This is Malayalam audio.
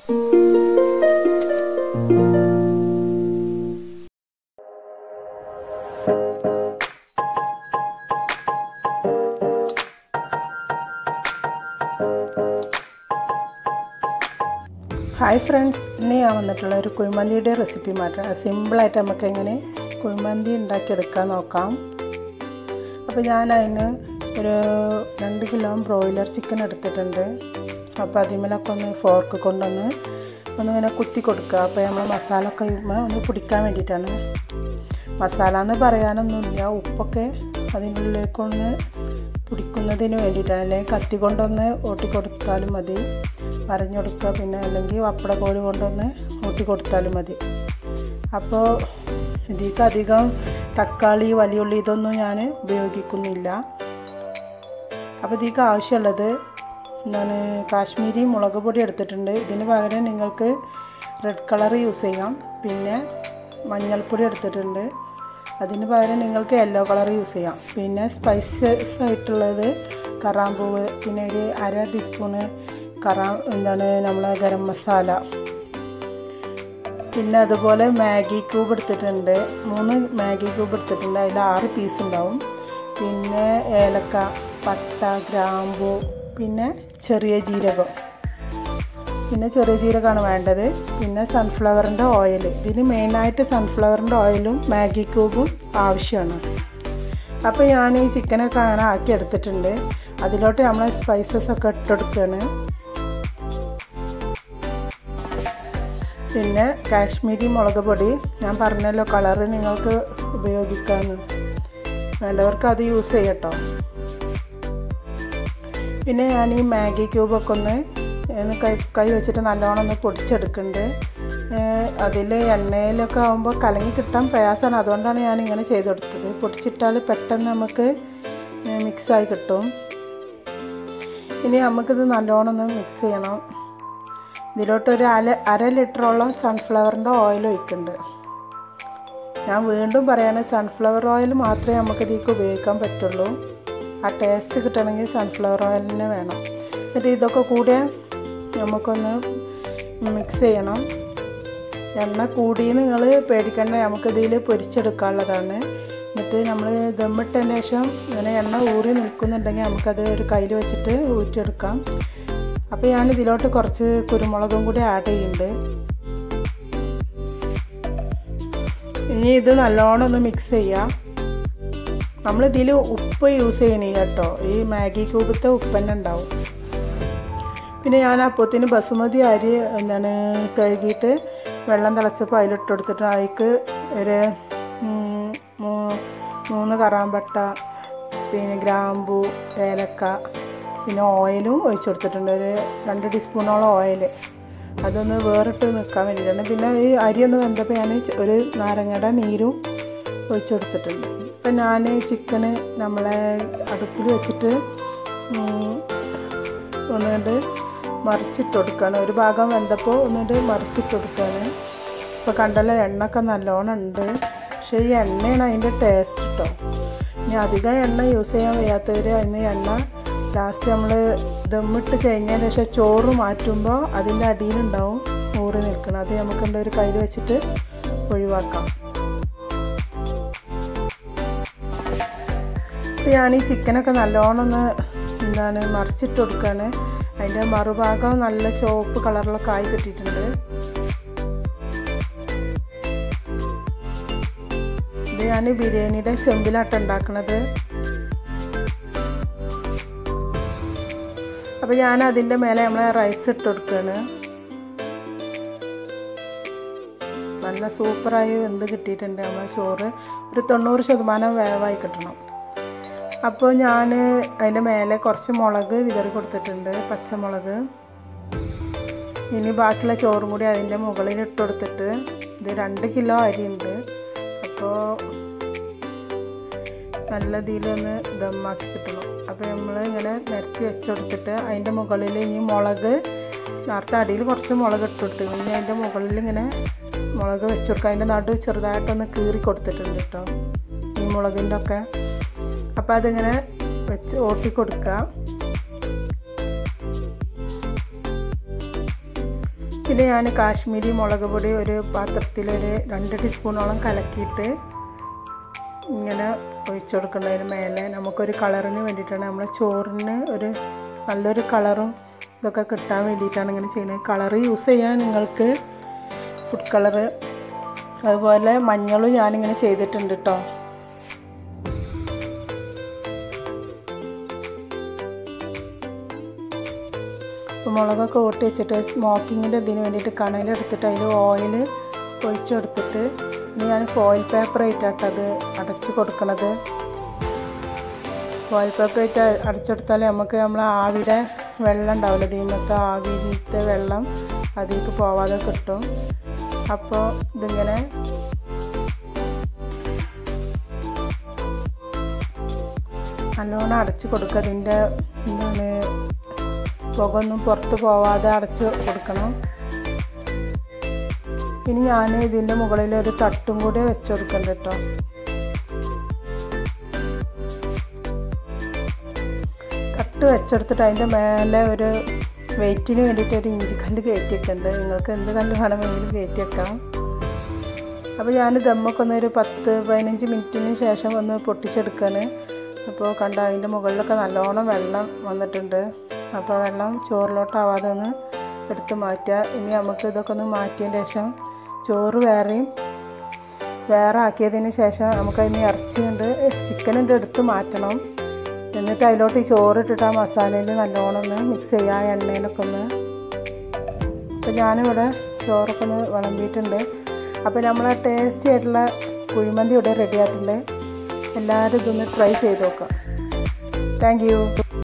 ഹായ് ഫ്രണ്ട്സ് ഇന്ന് ഞാൻ വന്നിട്ടുള്ള ഒരു കുഴിമന്തിയുടെ റെസിപ്പി മാറ്റാം സിമ്പിളായിട്ട് നമുക്ക് എങ്ങനെ കുഴിമന്തി ഉണ്ടാക്കിയെടുക്കാൻ നോക്കാം അപ്പോൾ ഞാൻ അതിന് ഒരു രണ്ട് കിലോ ബ്രോയിലർ ചിക്കൻ എടുത്തിട്ടുണ്ട് അപ്പോൾ അതിമേലൊക്കെ ഒന്ന് ഫോർക്ക് കൊണ്ടൊന്ന് ഒന്നിങ്ങനെ കുത്തി കൊടുക്കുക അപ്പോൾ നമ്മൾ മസാല ഒക്കെ ഒന്ന് പിടിക്കാൻ വേണ്ടിയിട്ടാണ് മസാല എന്ന് പറയാനൊന്നുമില്ല ഉപ്പൊക്കെ അതിനുള്ളിലേക്കൊന്ന് പിടിക്കുന്നതിന് വേണ്ടിയിട്ടാണ് അല്ലെങ്കിൽ കത്തി കൊണ്ടൊന്ന് ഓട്ടി കൊടുത്താലും മതി പറഞ്ഞു കൊടുക്കുക പിന്നെ അല്ലെങ്കിൽ വപ്പടക്കോല് കൊണ്ടൊന്ന് ഊട്ടി കൊടുത്താലും മതി അപ്പോൾ ഇതിലേക്ക് അധികം തക്കാളി വലിയുള്ളി ഇതൊന്നും ഞാൻ ഉപയോഗിക്കുന്നില്ല അപ്പോൾ ഇതിലേക്ക് ആവശ്യമുള്ളത് എന്താണ് കാശ്മീരി മുളക് പൊടി എടുത്തിട്ടുണ്ട് ഇതിന് പകരം നിങ്ങൾക്ക് റെഡ് കളർ യൂസ് ചെയ്യാം പിന്നെ മഞ്ഞൾപ്പൊടി എടുത്തിട്ടുണ്ട് അതിന് പകരം നിങ്ങൾക്ക് യെല്ലോ കളർ യൂസ് ചെയ്യാം പിന്നെ സ്പൈസസ് ആയിട്ടുള്ളത് കറാമ്പൂവ് പിന്നെ ഒരു അര ടീസ്പൂണ് കറാ എന്താണ് നമ്മളെ ഗരം മസാല പിന്നെ അതുപോലെ മാഗി ക്യൂബ് എടുത്തിട്ടുണ്ട് മൂന്ന് മാഗി ക്യൂബ് എടുത്തിട്ടുണ്ട് അതിൽ ആറ് പീസ് ഉണ്ടാവും പിന്നെ ഏലക്ക പട്ട ഗ്രാമ്പു പിന്നെ ചെറിയ ജീരകം പിന്നെ ചെറിയ ജീരകമാണ് വേണ്ടത് പിന്നെ സൺഫ്ലവറിൻ്റെ ഓയിൽ ഇതിന് മെയിനായിട്ട് സൺഫ്ലവറിൻ്റെ ഓയിലും മാഗി ക്യൂബും ആവശ്യമാണ് അപ്പോൾ ഞാൻ ഈ ചിക്കനൊക്കെ അങ്ങനെ ആക്കി എടുത്തിട്ടുണ്ട് അതിലോട്ട് നമ്മൾ സ്പൈസസ് ഒക്കെ ഇട്ടെടുക്കുകയാണ് പിന്നെ കാശ്മീരി മുളക് പൊടി ഞാൻ പറഞ്ഞല്ലോ കളറ് നിങ്ങൾക്ക് ഉപയോഗിക്കാമെന്ന് വേണ്ടവർക്ക് അത് യൂസ് ചെയ്യട്ടോ പിന്നെ ഞാൻ ഈ മാഗി ക്യൂബൊക്കെ ഒന്ന് ഒന്ന് കൈ കൈ വെച്ചിട്ട് നല്ലോണം ഒന്ന് പൊടിച്ചെടുക്കുന്നുണ്ട് അതിൽ എണ്ണയിലൊക്കെ ആകുമ്പോൾ കലങ്ങി കിട്ടാൻ പ്രയാസമാണ് അതുകൊണ്ടാണ് ഞാൻ ഇങ്ങനെ ചെയ്ത് കൊടുത്തത് പൊടിച്ചിട്ടാൽ പെട്ടെന്ന് നമുക്ക് മിക്സായി കിട്ടും ഇനി നമുക്കിത് നല്ലോണം ഒന്ന് മിക്സ് ചെയ്യണം ഇതിലോട്ട് ഒരു അര അര ലിറ്ററോളം സൺഫ്ലവറിൻ്റെ ഓയിൽ ഒഴിക്കുന്നുണ്ട് ഞാൻ വീണ്ടും പറയാണ് സൺഫ്ലവർ ഓയിൽ മാത്രമേ നമുക്ക് ഇതിലേക്ക് ഉപയോഗിക്കാൻ പറ്റുള്ളൂ ആ ടേസ്റ്റ് കിട്ടണമെങ്കിൽ സൺഫ്ലവർ ഓയിൽ തന്നെ വേണം എന്നിട്ട് ഇതൊക്കെ കൂടെ നമുക്കൊന്ന് മിക്സ് ചെയ്യണം എണ്ണ കൂടി നിങ്ങൾ പേടിക്കേണ്ട നമുക്കിതിൽ പൊരിച്ചെടുക്കാനുള്ളതാണ് എന്നിട്ട് നമ്മൾ ദമ്മിട്ടതിന് ശേഷം ഇങ്ങനെ എണ്ണ ഊറി നിൽക്കുന്നുണ്ടെങ്കിൽ നമുക്കത് ഒരു കയ്യിൽ വെച്ചിട്ട് ഊറ്റിയെടുക്കാം അപ്പോൾ ഞാൻ ഇതിലോട്ട് കുറച്ച് കുരുമുളകും കൂടി ആഡ് ചെയ്യുന്നുണ്ട് ഇനി ഇത് നല്ലോണം ഒന്ന് മിക്സ് ചെയ്യാം നമ്മളിതിൽ ഉപ്പ് യൂസ് ചെയ്യണേ കേട്ടോ ഈ മാഗി ക്യൂബത്തെ ഉപ്പ് തന്നെ ഉണ്ടാവും പിന്നെ ഞാൻ അപ്പത്തിന് ബസുമതി അരി എന്താണ് കഴുകിയിട്ട് വെള്ളം തിളച്ചപ്പോൾ അതിലിട്ട് കൊടുത്തിട്ട് അതിക്ക് ഒരു മൂന്ന് കറാമ്പട്ട പിന്നെ ഗ്രാമ്പു ഏലക്ക പിന്നെ ഓയിലും ഒഴിച്ചു കൊടുത്തിട്ടുണ്ട് ഒരു രണ്ട് ടീസ്പൂണോളം ഓയിൽ അതൊന്ന് വേറിട്ട് നിൽക്കാൻ വേണ്ടിയിട്ടാണ് പിന്നെ ഈ അരി ഒന്ന് വെന്തപ്പോൾ ഞാൻ ഒരു നാരങ്ങയുടെ നീരും ഒഴിച്ചു കൊടുത്തിട്ടുണ്ട് ഇപ്പം ഞാൻ ചിക്കന് നമ്മളെ അടുപ്പിൽ വെച്ചിട്ട് ഒന്നുകൊണ്ട് മറിച്ചിട്ട് കൊടുക്കുകയാണ് ഒരു ഭാഗം വെന്തപ്പോൾ ഒന്നുകൊണ്ട് മറിച്ചിട്ട് കൊടുക്കുകയാണ് ഇപ്പോൾ കണ്ടല്ലോ എണ്ണയൊക്കെ നല്ലോണം ഉണ്ട് പക്ഷേ ഈ എണ്ണയാണ് അതിൻ്റെ ടേസ്റ്റ് കേട്ടോ ഇനി അധികം എണ്ണ യൂസ് ചെയ്യാൻ വയ്യാത്തവർ അതിന് എണ്ണ ലാസ്റ്റ് നമ്മൾ ദമ്മിട്ട് കഴിഞ്ഞതിന് ശേഷം ചോറ് മാറ്റുമ്പോൾ അതിൻ്റെ അടിയിലുണ്ടാവും ഊറി നിൽക്കണം അത് നമുക്ക് എന്താ ഒരു കയ്യിൽ വെച്ചിട്ട് ഒഴിവാക്കാം ഞാൻ ഈ ചിക്കനൊക്കെ നല്ലോണം ഒന്ന് എന്താണ് മറിച്ചിട്ട് കൊടുക്കുകയാണ് അതിൻ്റെ മറുഭാഗം നല്ല ചുവപ്പ് കളറിലൊക്കെ ആയി കിട്ടിയിട്ടുണ്ട് ഇത് ഞാൻ ബിരിയാണിയുടെ ചെമ്പിലാട്ടം ഉണ്ടാക്കണത് അപ്പോൾ ഞാൻ അതിൻ്റെ മേലെ നമ്മളെ റൈസ് ഇട്ട് കൊടുക്കുകയാണ് നല്ല സൂപ്പറായി വെന്ത് കിട്ടിയിട്ടുണ്ട് നമ്മളെ ചോറ് ഒരു തൊണ്ണൂറ് ശതമാനം വേവായി കിട്ടണം അപ്പോൾ ഞാൻ അതിൻ്റെ മേലെ കുറച്ച് മുളക് വിതറി കൊടുത്തിട്ടുണ്ട് പച്ചമുളക് ഇനി ബാക്കിയുള്ള ചോറും കൂടി അതിൻ്റെ മുകളിൽ ഇട്ട് കൊടുത്തിട്ട് ഇത് രണ്ട് കിലോ അരിയുണ്ട് അപ്പോൾ നല്ല ഇതിലൊന്ന് ദമ്മാക്കി കിട്ടണം അപ്പോൾ നമ്മൾ ഇങ്ങനെ നിരത്തി വെച്ച് കൊടുത്തിട്ട് അതിൻ്റെ മുകളിൽ ഇനി മുളക് നേരത്തെ അടിയിൽ കുറച്ച് മുളക് ഇട്ട് കൊടുത്തു ഇനി അതിൻ്റെ മുകളിൽ ഇങ്ങനെ മുളക് വെച്ച് കൊടുക്കുക അതിൻ്റെ നടു ചെറുതായിട്ടൊന്ന് കീറി കൊടുത്തിട്ടുണ്ട് കേട്ടോ ഈ മുളകിൻ്റെ ഒക്കെ അപ്പോൾ അതിങ്ങനെ വെച്ച് ഓട്ടി കൊടുക്കുക പിന്നെ ഞാൻ കാശ്മീരി മുളക് പൊടി ഒരു പാത്രത്തിലൊരു രണ്ട് ടീസ്പൂണോളം കലക്കിയിട്ട് ഇങ്ങനെ ഒഴിച്ചു കൊടുക്കുന്നതിന് മേലെ നമുക്കൊരു കളറിന് വേണ്ടിയിട്ടാണ് നമ്മളെ ചോറിന് ഒരു നല്ലൊരു കളറും ഇതൊക്കെ കിട്ടാൻ വേണ്ടിയിട്ടാണ് ഇങ്ങനെ ചെയ്യുന്നത് കളറ് യൂസ് ചെയ്യാൻ നിങ്ങൾക്ക് ഫുഡ് കളറ് അതുപോലെ മഞ്ഞളും ഞാനിങ്ങനെ ചെയ്തിട്ടുണ്ട് കേട്ടോ അപ്പോൾ മുളകൊക്കെ ഓട്ടി വെച്ചിട്ട് സ്മോക്കിങ്ങിൻ്റെ ഇതിന് വേണ്ടിയിട്ട് കണലെടുത്തിട്ട് അതിൽ ഓയിൽ ഒഴിച്ചെടുത്തിട്ട് ഇനി ഞാൻ ഫോയിൽ പേപ്പർ ആയിട്ടാട്ടോ അത് അടച്ച് കൊടുക്കണത് ഫോയിൽ പേപ്പർ ആയിട്ട് അടച്ചെടുത്താൽ നമുക്ക് നമ്മൾ ആവിയുടെ വെള്ളം ഉണ്ടാവില്ല ദീമത്തെ ആവിയിലത്തെ വെള്ളം അതിലേക്ക് പോവാതെ കിട്ടും അപ്പോൾ ഇതിങ്ങനെ നല്ലോണം അടച്ച് കൊടുക്കുക അതിൻ്റെ എന്താണ് പുകയൊന്നും പുറത്ത് പോവാതെ അടച്ച് കൊടുക്കണം ഇനി ഞാൻ ഇതിൻ്റെ മുകളിൽ ഒരു തട്ടും കൂടി വെച്ച് കൊടുക്കണ്ട കേട്ടോ തട്ട് വെച്ചെടുത്തിട്ട് അതിൻ്റെ മേലെ ഒരു വെയിറ്റിന് വേണ്ടിയിട്ട് ഒരു ഇഞ്ചി കല്ല് കയറ്റി വെക്കുന്നുണ്ട് നിങ്ങൾക്ക് എന്ത് കല്ല് വേണമെങ്കിലും കയറ്റി വെക്കാം അപ്പോൾ ഞാൻ ദമ്മൊക്കെ ഒന്ന് ഒരു പത്ത് പതിനഞ്ച് മിനിറ്റിന് ശേഷം ഒന്ന് പൊട്ടിച്ചെടുക്കാണ് അപ്പോൾ കണ്ട അതിൻ്റെ മുകളിലൊക്കെ നല്ലോണം വെള്ളം വന്നിട്ടുണ്ട് അപ്പോൾ വെള്ളം ചോറിലോട്ടാവാതെ ഒന്ന് എടുത്ത് മാറ്റുക ഇനി നമുക്ക് ഇതൊക്കെ ഒന്ന് മാറ്റിയതിന് ശേഷം ചോറ് വേറെയും വേറെ ആക്കിയതിന് ശേഷം നമുക്കതിന് ഇറച്ചിയുണ്ട് ചിക്കനുണ്ട് എടുത്ത് മാറ്റണം എന്നിട്ട് അതിലോട്ട് ഈ ചോറ് ഇട്ടിട്ട് ആ മസാലയിൽ നല്ലോണം ഒന്ന് മിക്സ് ചെയ്യുക ആ എണ്ണയിലൊക്കെ ഒന്ന് അപ്പോൾ ഞാനിവിടെ ചോറൊക്കെ ഒന്ന് വിളമ്പിയിട്ടുണ്ട് അപ്പോൾ നമ്മളെ ടേസ്റ്റി ആയിട്ടുള്ള കുഴിമന്തി ഇവിടെ റെഡി ആയിട്ടുണ്ട് എല്ലാവരും ഇതൊന്ന് ട്രൈ ചെയ്ത് നോക്കാം താങ്ക്